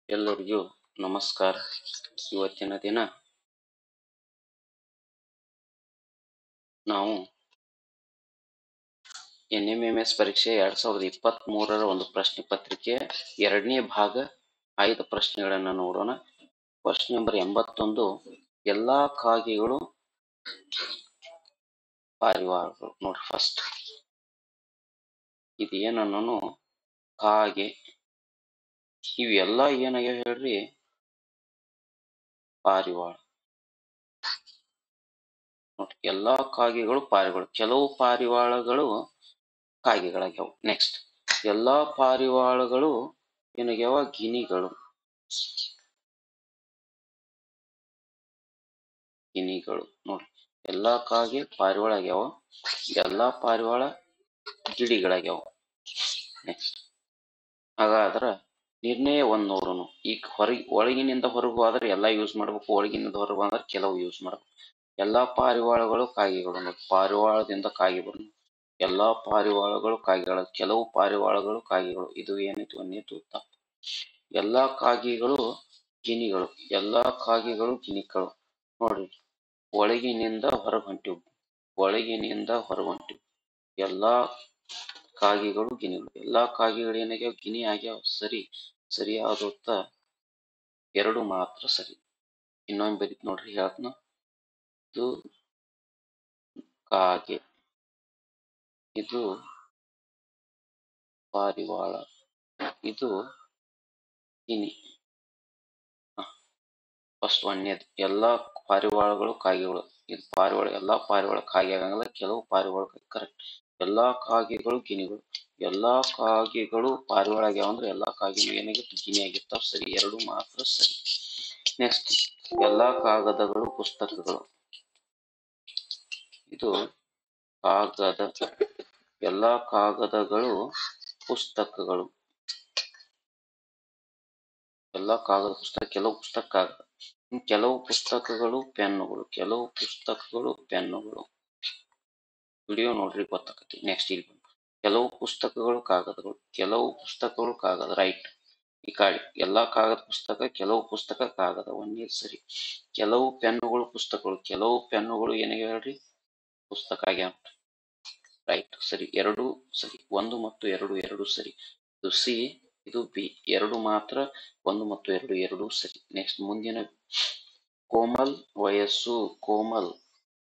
ಎಲ್ಲರಿಗೂ ನಮಸ್ಕಾರ ಇವತ್ತಿನ ದಿನ ನಾವು ಎನ್ ಎಂ ಎಂ ಎಸ್ ಪರೀಕ್ಷೆ ಎರಡ್ ಸಾವಿರದ ಇಪ್ಪತ್ತ್ ಮೂರರ ಒಂದು ಪ್ರಶ್ನೆ ಪತ್ರಿಕೆ ಎರಡನೇ ಭಾಗ ಐದು ಪ್ರಶ್ನೆಗಳನ್ನು ನೋಡೋಣ ಪ್ರಶ್ನೆ ನಂಬರ್ ಎಂಬತ್ತೊಂದು ಎಲ್ಲಾ ಕಾಗೆಗಳು ಪಾರಿವಾಳಗಳು ನೋಡ್ರಿ ಫಸ್ಟ್ ಇದು ಏನನ್ನು ಕಾಗೆ ಇವೆಲ್ಲ ಏನಾಗ್ಯಾವ ಹೇಳ್ರಿ ಪಾರಿವಾಳ ನೋಡ್ರಿ ಎಲ್ಲಾ ಕಾಗೆಗಳು ಪಾರಿವಾಳ ಕೆಲವು ಪಾರಿವಾಳಗಳು ಕಾಗೆಗಳಾಗ್ಯಾವ ನೆಕ್ಸ್ಟ್ ಎಲ್ಲಾ ಪಾರಿವಾಳಗಳು ಏನಾಗ್ಯಾವ ಗಿನಿಗಳು ಗಿನಿಗಳು ನೋಡ್ರಿ ಎಲ್ಲಾ ಕಾಗೆ ಪಾರಿವಾಳ ಆಗ್ಯಾವ ಎಲ್ಲಾ ಪಾರಿವಾಳ ಗಿಳಿಗಳಾಗ್ಯಾವ ನೆಕ್ಸ್ಟ್ ಹಾಗಾದ್ರ ನಿರ್ಣಯ ಒಂದ್ ನೋಡೋಣ ಈಗ ಹೊರಗೆ ಒಳಗಿನಿಂದ ಹೊರಗೆ ಹೋದ್ರೆ ಎಲ್ಲಾ ಯೂಸ್ ಮಾಡ್ಬೇಕು ಒಳಗಿನಿಂದ ಹೊರಗೆ ಬಂದ್ರೆ ಕೆಲವು ಯೂಸ್ ಮಾಡ್ಬೇಕು ಎಲ್ಲಾ ಪಾರಿವಾಳಗಳು ಕಾಗೆಗಳು ನೋಡಿ ಪಾರಿವಾಳದಿಂದ ಕಾಗೆ ಬರೋಣ ಎಲ್ಲಾ ಪಾರಿವಾಳಗಳು ಕಾಗೆಗಳು ಕೆಲವು ಪಾರಿವಾಳಗಳು ಕಾಗೆಗಳು ಇದು ಏನೈತಿ ಒಂದೇತು ತಪ್ಪು ಎಲ್ಲಾ ಕಾಗೆಗಳು ಗಿನಿಗಳು ಎಲ್ಲಾ ಕಾಗೆಗಳು ಗಿನಿಗಳು ನೋಡ್ರಿ ಒಳಗಿನಿಂದ ಹೊರಗೆ ಹೊಂಟಿವು ಒಳಗಿನಿಂದ ಹೊರಗೆ ಹೊಂಟಿವು ಎಲ್ಲಾ ಕಾಗೆಗಳು ಗಿನಿಗಳು ಎಲ್ಲಾ ಕಾಗೆಗಳು ಏನಾಗ್ಯಾವ ಗಿನಿ ಆಗ್ಯಾವ ಸರಿ ಸರಿಯಾದ ಉತ್ತರ ಎರಡು ಮಾತ್ರ ಸರಿ ಇನ್ನೊಂದು ಬರೀತ್ ನೋಡ್ರಿ ಹೇಳ್ತನ ಇದು ಕಾಗೆ ಇದು ಪಾರಿವಾಳ ಇದು ಗಿನಿ ಫಸ್ಟ್ ಒಂದೇದು ಎಲ್ಲಾ ಪಾರಿವಾಳಗಳು ಕಾಗೆಗಳು ಇದು ಪಾರಿವಾಳ ಎಲ್ಲಾ ಪಾರಿವಾಳ ಕಾಗೆ ಆಗಂಗಿಲ್ಲ ಕೆಲವು ಪಾರಿವಾಳ ಕರೆಕ್ಟ್ ಎಲ್ಲಾ ಕಾಗೆಗಳು ಗಿನಿಗಳು ಎಲ್ಲಾ ಕಾಗೆಗಳು ಪಾರಿವಾಳ ಆಗ್ಯಾವ ಅಂದ್ರೆ ಎಲ್ಲಾ ಕಾಗೆಗಳು ಏನಾಗಿತ್ತು ಗಿನಿ ಆಗಿರ್ತಾವ ಸರಿ ಎರಡು ಮಾತ್ರ ಸರಿ ನೆಕ್ಸ್ಟ್ ಎಲ್ಲಾ ಕಾಗದಗಳು ಪುಸ್ತಕಗಳು ಇದು ಕಾಗದ ಎಲ್ಲಾ ಕಾಗದಗಳು ಪುಸ್ತಕಗಳು ಎಲ್ಲಾ ಕಾಗದ ಪುಸ್ತಕ ಕೆಲವು ಪುಸ್ತಕ ಕಾಗದ ಕೆಲವು ಪುಸ್ತಕಗಳು ಪೆನ್ನುಗಳು ಕೆಲವು ಪುಸ್ತಕಗಳು ಪೆನ್ನುಗಳು ವಿಡಿಯೋ ನೋಡ್ರಿ ಗೊತ್ತಾಕತಿ ನೆಕ್ಸ್ಟ್ ಇಲ್ಲಿ ಕೆಲವು ಪುಸ್ತಕಗಳು ಕಾಗದಗಳು ಕೆಲವು ಪುಸ್ತಕಗಳು ಕಾಗದ ರೈಟ್ ಈ ಕಾಡಿ ಎಲ್ಲಾ ಕಾಗದ ಪುಸ್ತಕ ಕೆಲವು ಪುಸ್ತಕ ಕಾಗದ ಒಂದೇ ಸರಿ ಕೆಲವು ಪೆನ್ನುಗಳು ಪುಸ್ತಕಗಳು ಕೆಲವು ಪೆನ್ನುಗಳು ಏನಾಗ್ಯಾವ ಹೇಳ್ರಿ ಪುಸ್ತಕ ಆಗ್ಯಾವ ರೈಟ್ ಸರಿ ಎರಡು ಸರಿ ಒಂದು ಮತ್ತು ಎರಡು ಎರಡು ಸರಿ ಇದು ಸಿ ಇದು ಬಿ ಎರಡು ಮಾತ್ರ ಒಂದು ಮತ್ತು ಎರಡು ಎರಡು ಸರಿ ನೆಕ್ಸ್ಟ್ ಮುಂದಿನ ಕೋಮಲ್ ವಯಸ್ಸು ಕೋಮಲ್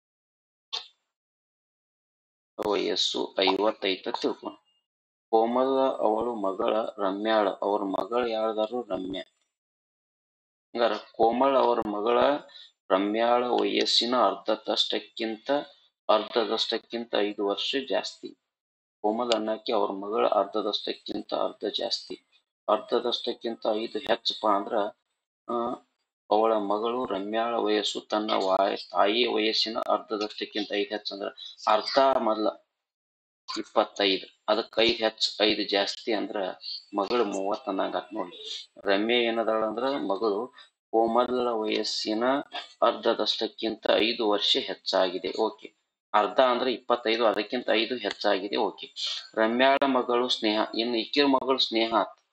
ವಯಸ್ಸು ಐವತ್ತೈತ ತಿಳ್ಕೊ ಕೋಮಲ್ ಅವಳು ಮಗಳ ರಮ್ಯಾಳ ಅವ್ರ ಮಗಳ ಯಾವ್ದಾರು ರಮ್ಯ ಹಂಗಾರ ಕೋಮಲ್ ಅವರ ಮಗಳ ರಮ್ಯಾಳ ವಯಸ್ಸಿನ ಅರ್ಧದಷ್ಟಕ್ಕಿಂತ ಅರ್ಧದಷ್ಟಕ್ಕಿಂತ ಐದು ವರ್ಷ ಜಾಸ್ತಿ ಕೋಮಲ್ ಅನ್ನಕ್ಕೆ ಅವ್ರ ಮಗಳ ಅರ್ಧದಷ್ಟಕ್ಕಿಂತ ಅರ್ಧ ಜಾಸ್ತಿ ಅರ್ಧದಷ್ಟಕ್ಕಿಂತ ಐದು ಹೆಚ್ಚಪ್ಪ ಅಂದ್ರ ಅವಳ ಮಗಳು ರಮ್ಯಾಳ ವಯಸ್ಸು ತನ್ನ ವಾಯ ತಾಯಿ ವಯಸ್ಸಿನ ಅರ್ಧದಷ್ಟಕ್ಕಿಂತ ಐದು ಹೆಚ್ಚು ಅಂದ್ರ ಅರ್ಧ ಮೊದಲ ಇಪ್ಪತ್ತೈದು ಅದಕ್ಕೆ ಐದು ಹೆಚ್ಚು ಐದು ಜಾಸ್ತಿ ಅಂದ್ರ ಮಗಳು ಮೂವತ್ತು ಅನ್ನಂಗಾತ್ ನೋಡಿ ರಮ್ಯ ಏನದಾಳ ಅಂದ್ರ ಮಗಳು ಕೋಮಲ ವಯಸ್ಸಿನ ಅರ್ಧದಷ್ಟಕ್ಕಿಂತ ಐದು ವರ್ಷ ಹೆಚ್ಚಾಗಿದೆ ಓಕೆ ಅರ್ಧ ಅಂದ್ರೆ ಇಪ್ಪತ್ತೈದು ಅದಕ್ಕಿಂತ ಐದು ಹೆಚ್ಚಾಗಿದೆ ಓಕೆ ರಮ್ಯಾಳ ಮಗಳು ಸ್ನೇಹ ಇನ್ನು ಇಕ್ಕಿರ ಮಗಳು ಸ್ನೇಹ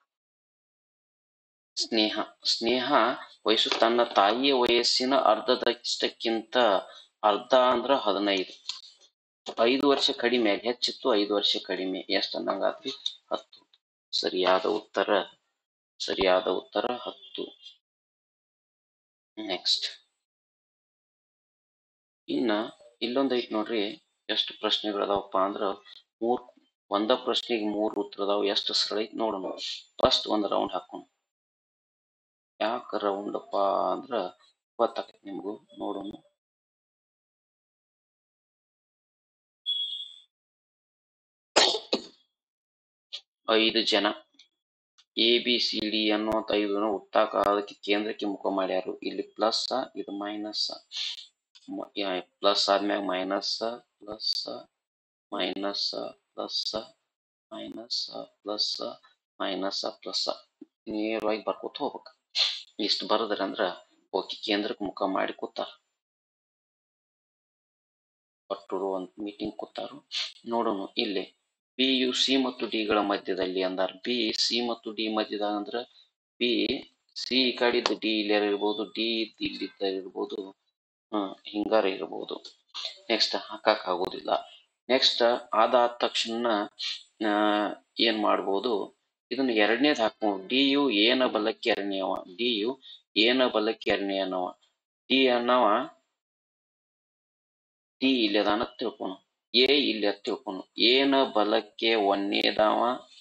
ಸ್ನೇಹ ಸ್ನೇಹ ವಯಸ್ಸು ತನ್ನ ತಾಯಿಯ ವಯಸ್ಸಿನ ಅರ್ಧದಷ್ಟಕ್ಕಿಂತ ಅರ್ಧ ಅಂದ್ರ ಹದಿನೈದು ಐದು ವರ್ಷ ಕಡಿಮೆ ಹೆಚ್ಚಿತ್ತು ಐದು ವರ್ಷ ಕಡಿಮೆ ಎಷ್ಟು ಅನ್ನಂಗಾತ್ರಿ ಹತ್ತು ಸರಿಯಾದ ಉತ್ತರ ಸರಿಯಾದ ಉತ್ತರ ಹತ್ತು ನೆಕ್ಸ್ಟ್ ಇನ್ನ ಇಲ್ಲೊಂದ್ ಐತಿ ನೋಡ್ರಿ ಎಷ್ಟು ಪ್ರಶ್ನೆಗಳದಾವಪ್ಪ ಅಂದ್ರ ಮೂರ್ ಒಂದ ಪ್ರಶ್ನೆಗೆ ಮೂರ್ ಉತ್ತರ ಅದಾವ ಎಷ್ಟು ಸರಳ ಐತಿ ನೋಡೋಣ ಫಸ್ಟ್ ಒಂದ್ ರೌಂಡ್ ಹಾಕೋಣ ಯಾಕ ರೌಂಡ್ ಅಪ್ಪ ಅಂದ್ರ ಗೊತ್ತಾಕೈತಿ ನಿಮ್ಗೂ ನೋಡೋಣ ಐದು ಜನ ಎ ಬಿ ಸಿ ಡಿ ಅನ್ನುವಂತ ಐದು ಜನ ವೃತ್ತಾಕಾರಕ್ಕೆ ಕೇಂದ್ರಕ್ಕೆ ಮುಖ ಮಾಡ್ಯಾರು ಇಲ್ಲಿ ಪ್ಲಸ್ ಇದು ಮೈನಸ್ ಪ್ಲಸ್ ಆದ್ಮ್ಯಾಗ minus plus minus plus minus plus minus plus ನೇರವಾಗಿ ಬರ್ಕೋತ ಹೋಗ್ಬೇಕು ಇಷ್ಟು ಬರದ್ರಿ ಅಂದ್ರ ಓಕೆ ಕೇಂದ್ರಕ್ಕೆ ಮುಖ ಮಾಡಿ ಕೂತಾರ ಒಟ್ಟು ಒಂದು ಮೀಟಿಂಗ್ ಕೂತಾರು ನೋಡೋಣ ಇಲ್ಲಿ ಬಿ ಯು ಸಿ ಮತ್ತು ಡಿ ಗಳ ಮಧ್ಯದಲ್ಲಿ ಅಂದಾರ ಬಿ ಸಿ ಮತ್ತು ಡಿ ಮಧ್ಯದಾಗ ಅಂದ್ರ ಬಿ ಸಿ ಈ ಕಡಿದ್ದು ಡಿ ಇಲ್ಲರ ಇರ್ಬೋದು ಡಿ ಇದ್ದು ಇಲ್ಲಿದ್ದ ಇರ್ಬೋದು ಹ್ಮ್ ಹಿಂಗಾರ ಇರ್ಬೋದು ನೆಕ್ಸ್ಟ್ ಹಾಕಕ್ ಆಗೋದಿಲ್ಲ ನೆಕ್ಸ್ಟ್ ಅದಾದ ತಕ್ಷಣ ಆ, ಏನ್ ಮಾಡ್ಬೋದು ಇದನ್ನ ಎರಡನೇದು ಹಾಕ್ಬೋದು ಡಿ ಯು ಏನ ಬಲಕ್ಕೆ ಎರಡನೇವ ಡಿ ಯು ಏನ ಬಲಕ್ಕೆ ಎರಡನೇ ಅನ್ನವ ಡಿ ಅನ್ನವ ಡಿ ಇಲ್ಲಿ ಅದಾನ ತಿಳ್ಕೊನು ಎ ಇಲ್ಲಿ ಅದ್ ತಿಳ್ಕೊನು ಏನ ಬಲಕ್ಕೆ ಒಂದನೇದಾವ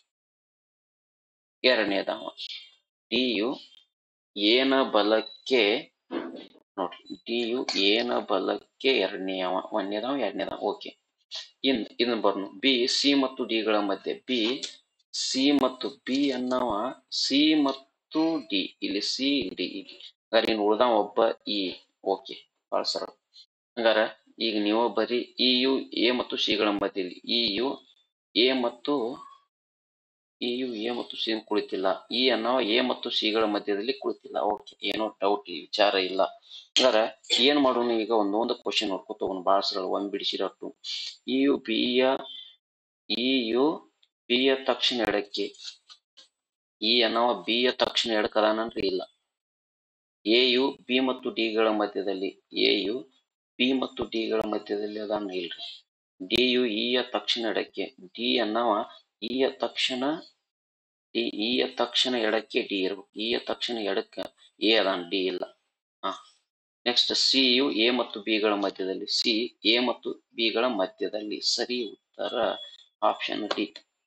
ಎರಡನೇದಾವ ಡಿ ಯು ಏನ ಬಲಕ್ಕೆ ನೋಡ್ರಿ ಡಿ ಯು ಏನ ಬಲಕ್ಕೆ ಎರಡನೇವ ಒಂದನೇದಾವ ಎರಡನೇದಾವ ಓಕೆ ಇನ್ ಇದನ್ನ ಬರ್ನು ಬಿ ಸಿ ಮತ್ತು ಡಿ ಗಳ ಮಧ್ಯೆ ಬಿ ಸಿ ಮತ್ತು ಬಿ ಅನ್ನವ ಸಿ ಮತ್ತು ಡಿ ಇಲ್ಲಿ ಸಿ ಡಿ ಹಂಗಾರೆ ಇನ್ನು ಉಳ್ದಾವ ಒಬ್ಬ ಇ ಓಕೆ ಭಾಳ ಸರಳ ಹಂಗಾರ ಈಗ ನೀವು ಬರೀ ಇ ಯು ಎ ಮತ್ತು ಸಿ ಗಳ ಮಧ್ಯದಲ್ಲಿ ಇ ಯು ಎ ಮತ್ತು ಇ ಯು ಎ ಮತ್ತು ಸಿ ಕುಳಿತಿಲ್ಲ ಇ ಅನ್ನೋ ಎ ಮತ್ತು ಸಿ ಗಳ ಮಧ್ಯದಲ್ಲಿ ಕುಳಿತಿಲ್ಲ ಓಕೆ ಏನೋ ಡೌಟ್ ವಿಚಾರ ಇಲ್ಲ ಹಂಗಾರ ಏನ್ ಮಾಡೋಣ ಈಗ ಒಂದೊಂದು ಕ್ವಶನ್ ನೋಡ್ಕೊತ ಹೋಗೋಣ ಭಾಳ ಸರಳ ಒಂದ್ ಬಿಡಿಸಿರಟ್ಟು ಇ ಯು ಬಿ ಯ ಇ ಯು ಬಿ ಯ ತಕ್ಷಣ ಎಡಕ್ಕೆ ಇ ಅನ್ನೋ ಬಿ ಯ ತಕ್ಷಣ ಎಡಕ್ಕೆ ಅದಾನನ್ರಿ ಇಲ್ಲ ಎ ಯು ಬಿ ಮತ್ತು ಡಿ ಗಳ ಮಧ್ಯದಲ್ಲಿ ಎ ಯು ಬಿ ಮತ್ತು ಡಿ ಗಳ ಮಧ್ಯದಲ್ಲಿ ಅದಾನ ಇಲ್ರಿ ಡಿ ಯು ಇ ಯ ತಕ್ಷಣ ಎಡಕ್ಕೆ ಡಿ ಅನ್ನವ ಇ ಯ ತಕ್ಷಣ ಡಿ ಇ ಯ ತಕ್ಷಣ ಎಡಕ್ಕೆ ಡಿ ಇರ್ಬೇಕು ಇ ಯ ತಕ್ಷಣ ಎಡಕ್ಕೆ ಎ ಅದಾನ ಡಿ ಇಲ್ಲ ಹಾ ನೆಕ್ಸ್ಟ್ ಸಿ ಯು ಎ ಮತ್ತು ಬಿ ಗಳ ಮಧ್ಯದಲ್ಲಿ ಸಿ ಎ ಮತ್ತು ಬಿ ಗಳ ಮಧ್ಯದಲ್ಲಿ ಸರಿ ಉತ್ತರ ಆಪ್ಷನ್ ಡಿ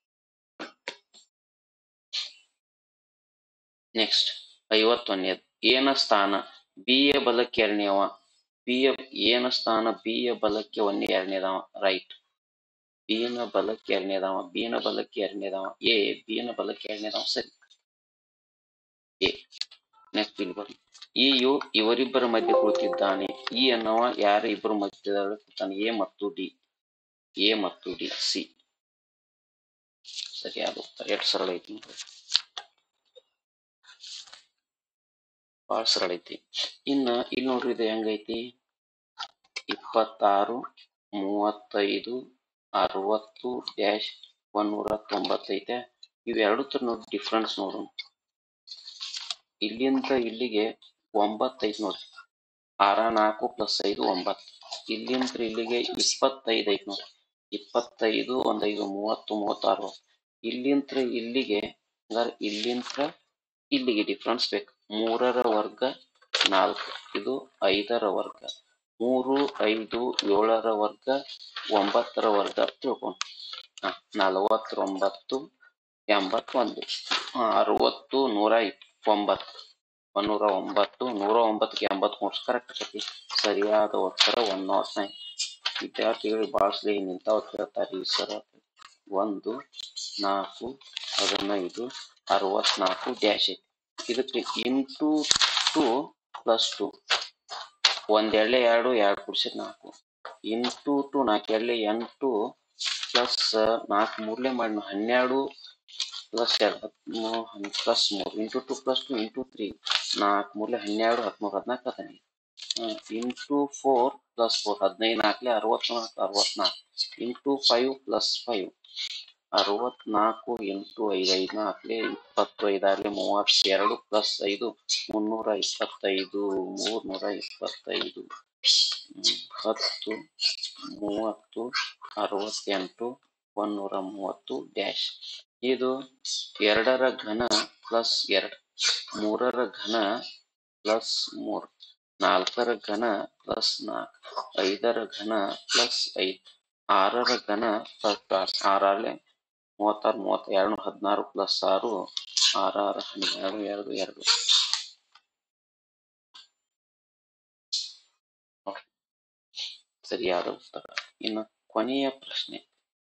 ನೆಕ್ಸ್ಟ್ ಐವತ್ತೊಂದನೇದು ಏನ ಸ್ಥಾನ ಬಿ ಯ ಬಲಕ್ಕೆ ಎರಡನೇವ ಬಿ ಯ ಏನ ಸ್ಥಾನ ಬಿ ಯ ಬಲಕ್ಕೆ ಒಂದೇ ಎರಡನೇದವ ರೈಟ್ ಬಿ ನ ಬಲಕ್ಕೆ ಎರಡನೇದವ ಬಿ ನ ಬಲಕ್ಕೆ ಎರಡನೇದವ ಎ ಬಿ ನ ಬಲಕ್ಕೆ ಎರಡನೇದವ ಸರಿ ಎ ನೆಕ್ಸ್ಟ್ ಇಲ್ಲಿ ಬರ್ರಿ ಈ ಯು ಇವರಿಬ್ಬರ ಮಧ್ಯೆ ಕುಳಿತಿದ್ದಾನೆ ಈ ಅನ್ನವ ಯಾರ ಇಬ್ಬರ ಮಧ್ಯದಲ್ಲಿ ಕೂತಾನೆ ಎ ಮತ್ತು ಡಿ ಎ ಮತ್ತು ಡಿ ಸಿ ಸರಿಯಾದ ಉತ್ತರ ಎಷ್ಟು ಸರಳ ಐತಿ ನೋಡ್ರಿ ಬಹಳ ಸರಳ ಐತಿ ಇನ್ನ ಇಲ್ಲಿ ನೋಡ್ರಿ ಇದು ಹೆಂಗೈತಿ ಇಪ್ಪತ್ತಾರು ಮೂವತ್ತೈದು ಅರವತ್ತು ಡ್ಯಾಶ್ ಒಂದೂರ ತೊಂಬತ್ತೈತೆ ಇವೆರಡು ತರ ನೋಡಿ ಡಿಫ್ರೆನ್ಸ್ ನೋಡೋಣ ಇಲ್ಲಿಂದ ಇಲ್ಲಿಗೆ ಒಂಬತ್ತೈದು ನೋಡ್ರಿ ಆರ ನಾಲ್ಕು ಪ್ಲಸ್ ಐದು ಒಂಬತ್ತು ಇಲ್ಲಿಂದ ಇಲ್ಲಿಗೆ ಇಪ್ಪತ್ತೈದು ಐತಿ ನೋಡ್ರಿ ಇಪ್ಪತ್ತೈದು ಒಂದೈದು ಮೂವತ್ತು ಮೂವತ್ತಾರು ಇಲ್ಲಿಂತ್ರ ಇಲ್ಲಿಗೆ ಹಂಗಾರೆ ಇಲ್ಲಿಂತ್ರ ಇಲ್ಲಿಗೆ ಡಿಫ್ರೆನ್ಸ್ ಬೇಕು ಮೂರರ ವರ್ಗ ನಾಲ್ಕು ಇದು ಐದರ ವರ್ಗ ಮೂರು ಐದು ಏಳರ ವರ್ಗ ಒಂಬತ್ತರ ವರ್ಗ ತಿಳ್ಕೊಂಡು ಹಾ ನಲವತ್ತೊಂಬತ್ತು ಎಂಬತ್ತೊಂದು ಹಾ, ಅರವತ್ತು ನೂರ ಇಪ್ಪತ್ತೊಂಬತ್ತು ಒಂದೂರ ಒಂಬತ್ತು ನೂರ ಒಂಬತ್ತಕ್ಕೆ ಎಂಬತ್ತು ಮೂರು ಕರೆಕ್ಟ್ ಆಕತಿ ಸರಿಯಾದ ಉತ್ತರ ಒನ್ ನಾಟ್ ನೈನ್ ವಿದ್ಯಾರ್ಥಿಗಳಿಗೆ ಭಾಳ ನಿಂತಾವ ಕೇಳ್ತಾರೆ ಈ ಸರ ಒಂದು ನಾಲ್ಕು ಹದಿನೈದು ಅರವತ್ನಾಲ್ಕು ಡ್ಯಾಶ್ ಐತಿ ಇದಕ್ಕೆ ಇಂಟು ಟು ಪ್ಲಸ್ ಟು ಒಂದ್ ಎಳ್ಳೆ ಎರಡು ಎರಡು ಕುಡ್ಸಿದ್ ನಾಲ್ಕು ಇಂಟು ಟು ನಾಲ್ಕು ಎಳ್ಳೆ ಎಂಟು ಪ್ಲಸ್ ನಾಲ್ಕು ಮೂರ್ಲೆ ಮಾಡಿ ಹನ್ನೆರಡು ಪ್ಲಸ್ ಎರಡು ಪ್ಲಸ್ ಮೂರು into two plus two into three ನಾಲ್ಕು ಮೂರ್ಲೆ ಹನ್ನೆರಡು ಹದಿಮೂರು ಹದಿನಾಲ್ಕು ಹದಿನೈದು ಇಂಟು ಫೋರ್ ಪ್ಲಸ್ ಫೋರ್ ಹದಿನೈದು ನಾಲ್ಕಲೆ ಅರವತ್ನಾಲ್ಕು ಅರವತ್ನಾಲ್ಕು ಇಂಟು ಫೈವ್ ಪ್ಲಸ್ ಫೈವ್ ಅರವತ್ನಾಲ್ಕು ಇಂಟು ಐದು ಐದು ನಾಲ್ಕಲೆ ಇಪ್ಪತ್ತು ಐದಾರ್ಲೆ ಮೂವತ್ತೆರಡು ಪ್ಲಸ್ ಐದು ಮುನ್ನೂರ ಇಪ್ಪತ್ತೈದು ಮೂರ್ನೂರ ಇಪ್ಪತ್ತೈದು ಹ್ಮ್, ಹತ್ತು ಮೂವತ್ತು ಅರವತ್ತೆಂಟು ಒಂದೂರ ಮೂವತ್ತು ಡ್ಯಾಶ್ ಇದು ಎರಡರ ಘನ ಪ್ಲಸ್ ಎರಡು ಮೂರರ ಘನ ಪ್ಲಸ್ ಮೂರು ನಾಲ್ಕರ ಘನ ಪ್ಲಸ್ ನಾಲ್ಕು ಐದರ ಘನ ಪ್ಲಸ್ ಐದು ಆರರ ಘನ ಪ್ಲಸ್ ಆರು ಆರಾರ್ಲೆ ಮೂವತ್ತಾರು ಮೂವತ್ತ ಎರಡು ಹದಿನಾರು ಪ್ಲಸ್ ಆರು ಆರಾರು ಹನ್ನೆರಡು ಎರಡು ಎರಡು ನೋಡ್ರಿ. ಸರಿಯಾದ ಉತ್ತರ ಇನ್ನು ಕೊನೆಯ ಪ್ರಶ್ನೆ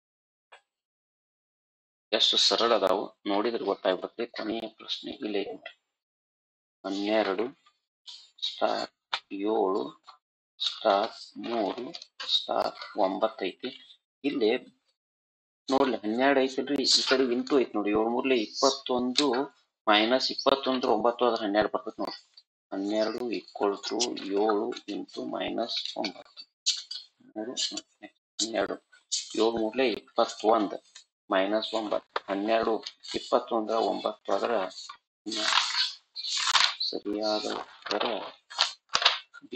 ಎಷ್ಟು ಸರಳ ಅದಾವು ನೋಡಿದ್ರೆ ಗೊತ್ತಾಗ್ಬಿಡುತ್ತೆ ಕೊನೆಯ ಪ್ರಶ್ನೆ ಇಲ್ಲೇ ಐತಿ ನೋಡ್ರಿ ಹನ್ನೆರಡು ಸ್ಟಾರ್ ಏಳು ಸ್ಟಾರ್ ಮೂರು ಸ್ಟಾರ್ ಒಂಬತ್ತೈತಿ ಇಲ್ಲಿ ನೋಡ್ಲಿ ಹನ್ನೆರಡು ಐತಲ್ರಿ ಈ ಕಡೆ ಇಂಟು ಐತಿ ನೋಡಿ ಏಳು ಮೂರ್ಲೆ ಇಪ್ಪತ್ತೊಂದು ಮೈನಸ್ ಇಪ್ಪತ್ತೊಂದ್ರ ಒಂಬತ್ತು ಅದ್ರ ಹನ್ನೆರಡು ಬರ್ತೈತಿ ನೋಡಿ ಹನ್ನೆರಡು ಈಕ್ವಲ್ ಟು ಏಳು ಇಂಟು ಮೈನಸ್ ಒಂಬತ್ತು ಮೂರು ನಾಲ್ಕು, ಹನ್ನೆರಡು ಏಳು ಮೂರ್ಲೆ ಇಪ್ಪತ್ತೊಂದು ಮೈನಸ್ ಒಂಬತ್ತು ಹನ್ನೆರಡು ಇಪ್ಪತ್ತೊಂದರ ಒಂಬತ್ತು ಅದರ ಹನ್ನೆರಡು. ಸರಿಯಾದ ಉತ್ತರ ಬಿ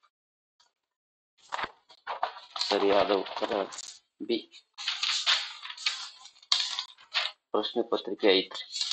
ಸರಿಯಾದ ಉತ್ತರ ಬಿ ಪ್ರಶ್ನೆ ಪತ್ರಿಕೆ ಐತ್ರಿ